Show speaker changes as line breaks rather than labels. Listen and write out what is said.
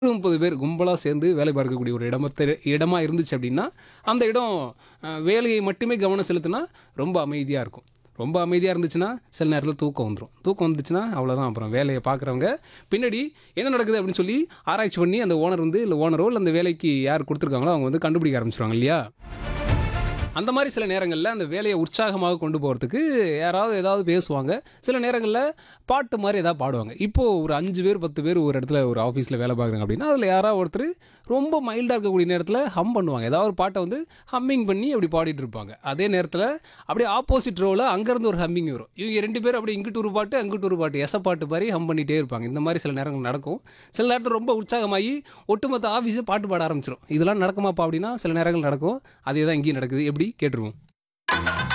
முப்பது பேர் கும்பலாக சேர்ந்து வேலை பார்க்கக்கூடிய ஒரு இடமத்த இடமா இருந்துச்சு அப்படின்னா அந்த இடம் அஹ், வேலையை மட்டுமே கவனம் செலுத்தினா ரொம்ப அமைதியாக இருக்கும் ரொம்ப அமைதியாக இருந்துச்சுன்னா சில நேரத்தில் தூக்கம் வந்துடும் தூக்கம் வந்துச்சுன்னா அவ்வளோதான் அப்புறம் வேலையை பார்க்குறவங்க பின்னாடி என்ன நடக்குது அப்படின்னு சொல்லி ஆராய்ச்சி பண்ணி அந்த ஓனர் வந்து இல்லை ஓனரோ இல்லை அந்த வேலைக்கு யார் கொடுத்துருக்காங்களோ அவங்க வந்து கண்டுபிடிக்க ஆரம்பிச்சிருவாங்க இல்லையா அந்த மாதிரி சில நேரங்களில் அந்த வேலையை உற்சாகமாக கொண்டு போகிறதுக்கு யாராவது ஏதாவது பேசுவாங்க சில நேரங்களில் பாட்டு மாதிரி ஏதாவது பாடுவாங்க இப்போது ஒரு அஞ்சு பேர் பத்து பேர் ஒரு இடத்துல ஒரு ஆஃபீஸில் வேலை பார்க்குறாங்க அப்படின்னா அதில் யாராவது ஒருத்தர் ரொம்ப மைல்டாக இருக்கக்கூடிய நேரத்தில் ஹம் பண்ணுவாங்க ஏதாவது ஒரு பாட்டை வந்து ஹம்மிங் பண்ணி அப்படி பாடிட்டு இருப்பாங்க அதே நேரத்தில் அப்படியே ஆப்போசிட் ரோவில் அங்கேருந்து ஒரு ஹம்மிங் வரும் இவங்க ரெண்டு பேரும் அப்படி இங்கிட்டு ஒரு பாட்டு அங்கிட்டு ஒரு பாட்டு எச பாட்டு மாதிரி ஹம் பண்ணிகிட்டே இருப்பாங்க இந்த மாதிரி சில நேரங்கள் நடக்கும் சில நேரத்தில் ரொம்ப உற்சாகமாகி ஒட்டுமொத்த ஆஃபீஸே பாட்டு பாட ஆரம்பிச்சிடும் இதெல்லாம் நடக்குமாப்பா அப்படின்னா சில நேரங்கள் நடக்கும் அதே தான் இங்கேயும் நடக்குது எப்படி கேட்டுருவோம்